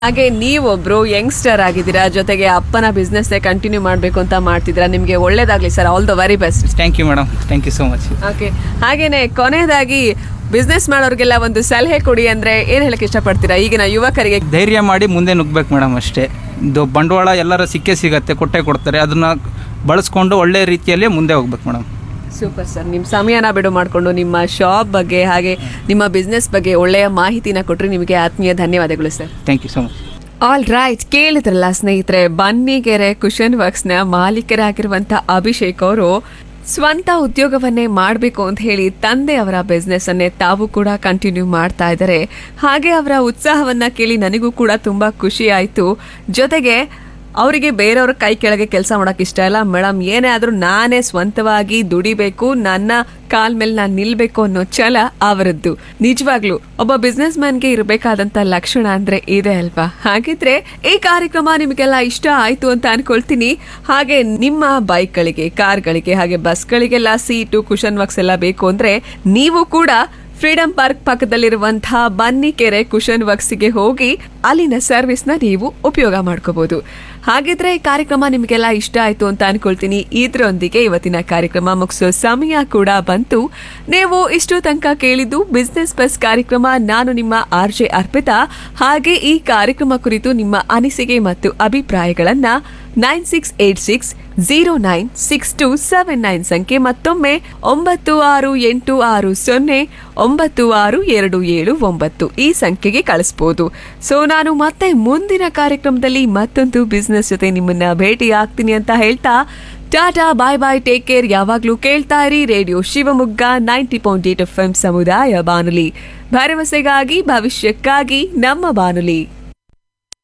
ಹಾಗೆ ನೀವೊಬ್ರು ಯಂಗ್ಸ್ಟರ್ ಆಗಿದ್ದೀರಾ ಜೊತೆಗೆ ಅಪ್ಪನ ಬಿಸ್ನೆಸ್ ಕಂಟಿನ್ಯೂ ಮಾಡಬೇಕು ಅಂತ ಮಾಡ್ತಿದ್ದೀರಾ ನಿಮಗೆ ಒಳ್ಳೇದಾಗ್ಲಿ sir all the very best thank you madam thank you so much okay ಹಾಗೇನೆ ಕೊನೆಯದಾಗಿ ಬಿಸ್ನೆಸ್ ಮಾಡೋರಿಗೆಲ್ಲ ಒಂದು ಸಲಹೆ ಕೊಡಿ ಅಂದ್ರೆ ಏನ್ ಹೇಳಕ್ ಇಷ್ಟಪಡ್ತೀರಾ ಈಗಿನ ಯುವಕರಿಗೆ ಧೈರ್ಯ ಮಾಡಿ ಮುಂದೆ ನುಗ್ಬೇಕು ಮೇಡಮ್ ಅಷ್ಟೇ ಇದು ಬಂಡವಾಳ ಎಲ್ಲರ ಸಿಕ್ಕೇ ಸಿಗತ್ತೆ ಕೊಟ್ಟೆ ಕೊಡ್ತಾರೆ ಅದನ್ನ ಬಳಸ್ಕೊಂಡು ಒಳ್ಳೆ ರೀತಿಯಲ್ಲಿ ಮುಂದೆ ಹೋಗ್ಬೇಕು ಮೇಡಮ್ ಸೂಪರ್ ಸರ್ ನಿಮ್ಮ ಸಮಯನ ಬಿಡು ಮಾಡಿಕೊಂಡು ನಿಮ್ಮ ಶಾಪ್ ಬಗ್ಗೆ ಹಾಗೆ ನಿಮ್ಮ ಬಿಸ್ನೆಸ್ ಬಗ್ಗೆ ಒಳ್ಳೆಯ ಮಾಹಿತಿನ ಕೊಟ್ರಿ ನಿಮಗೆ ಆತ್ಮೀಯ ಧನ್ಯವಾದಗಳು sir thank you so much all right ಕೇಳಿದ್ರಲ್ಲ ಸ್ನೇಹಿತರೆ ಬನ್ನಿಗೆರೆ ಕುಶನ್ ವರ್ಕ್ಸ್ನ ಮಾಲೀಕರಾಗಿರುವಂತ ಅಭಿಷೇಕ್ ಅವರು ಸ್ವಂತ ಉದ್ಯೋಗವನ್ನೇ ಮಾಡಬೇಕು ಅಂತ ಹೇಳಿ ತಂದೆ ಅವರ ಬಿಸ್ನೆಸ್ ಅನ್ನೇ ತಾವು ಕೂಡ ಕಂಟಿನ್ಯೂ ಮಾಡ್ತಾ ಇದ್ದಾರೆ ಹಾಗೆ ಅವರ ಉತ್ಸಾಹವನ್ನ ಕೇಳಿ ನನಗೂ ಕೂಡ ತುಂಬಾ ಖುಷಿ ಆಯ್ತು ಜೊತೆಗೆ ಅವರಿಗೆ ಬೇರೆಯವ್ರ ಕೈ ಕೆಳಗೆ ಕೆಲಸ ಮಾಡಕ್ ಇಷ್ಟ ಇಲ್ಲ ಮೇಡಮ್ ಏನೇ ಆದ್ರೂ ನಾನೇ ಸ್ವಂತವಾಗಿ ದುಡಿಬೇಕು ನನ್ನ ಕಾಲ್ ಮೇಲೆ ನಾನು ನಿಲ್ಬೇಕು ಅನ್ನೋ ಛಲ ಅವರದ್ದು ನಿಜವಾಗ್ಲು ಒಬ್ಬ ಬಿಸ್ನೆಸ್ ಮ್ಯಾನ್ಗೆ ಇರಬೇಕಾದಂತ ಲಕ್ಷಣ ಅಂದ್ರೆ ಇದೆ ಅಲ್ವಾ ಹಾಗಿದ್ರೆ ಈ ಕಾರ್ಯಕ್ರಮ ನಿಮಗೆಲ್ಲ ಇಷ್ಟ ಆಯ್ತು ಅಂತ ಅನ್ಕೊಳ್ತೀನಿ ಹಾಗೆ ನಿಮ್ಮ ಬೈಕ್ಗಳಿಗೆ ಕಾರ್ಗಳಿಗೆ ಹಾಗೆ ಬಸ್ಗಳಿಗೆಲ್ಲ ಸೀಟು ಕುಶನ್ ವರ್ಕ್ಸ್ ಎಲ್ಲ ಬೇಕು ಅಂದ್ರೆ ನೀವು ಕೂಡ ಫ್ರೀಡಂ ಪಾರ್ಕ್ ಪಕ್ಕದಲ್ಲಿರುವಂತಹ ಬನ್ನಿಕೆರೆ ಕುಶನ್ ವರ್ಕ್ಸ್ಗೆ ಹೋಗಿ ಅಲ್ಲಿನ ಸರ್ವಿಸ್ನ ನೀವು ಉಪಯೋಗ ಮಾಡ್ಕೋಬಹುದು ಹಾಗಿದ್ರೆ ಈ ಕಾರ್ಯಕ್ರಮ ನಿಮಗೆಲ್ಲ ಇಷ್ಟ ಆಯ್ತು ಅಂತ ಅನ್ಕೊಳ್ತೀನಿ ಇದ್ರೊಂದಿಗೆ ಇವತ್ತಿನ ಕಾರ್ಯಕ್ರಮ ಮುಗಿಸೋ ಸಮಯ ಕೂಡ ಬಂತು ನೀವು ಇಷ್ಟು ತನಕ ಕೇಳಿದ್ದು ಬಿಸ್ನೆಸ್ ಬಸ್ ಕಾರ್ಯಕ್ರಮ ನಾನು ನಿಮ್ಮ ಆರ್ ಜೆ ಅರ್ಪಿತಾ ಹಾಗೆ ಈ ಕಾರ್ಯಕ್ರಮ ಕುರಿತು ನಿಮ್ಮ ಅನಿಸಿಕೆ ಮತ್ತು ಅಭಿಪ್ರಾಯಗಳನ್ನ nine six eight six zero nine six two seven nine ಸಂಖ್ಯೆ ಮತ್ತೊಮ್ಮೆ ಒಂಬತ್ತು ಆರು ಎಂಟು ಆರು ಸೊನ್ನೆ ಒಂಬತ್ತು ಆರು ಎರಡು ಏಳು ಒಂಬತ್ತು ಈ ಸಂಖ್ಯೆಗೆ ಕಳಿಸ್ಬೋದು ಸೊ ನಾನು ಮತ್ತೆ ಮುಂದಿನ ಕಾರ್ಯಕ್ರಮದಲ್ಲಿ ಮತ್ತೊಂದು ಬಿಸ್ನೆಸ್ ಜೊತೆ ನಿಮ್ಮನ್ನ ಭೇಟಿ ಆಗ್ತೀನಿ ಅಂತ ಹೇಳ್ತಾ tata bye bye take care ಯಾವಾಗ್ಲೂ ಕೇಳ್ತಾ ಇರಿ radio Shivamogga ninety point eight F M ಸಮುದಾಯ ಬಾನುಲಿ ಭರವಸೆಗಾಗಿ ಭವಿಷ್ಯಕ್ಕಾಗಿ ನಮ್ಮ ಬಾನುಲಿ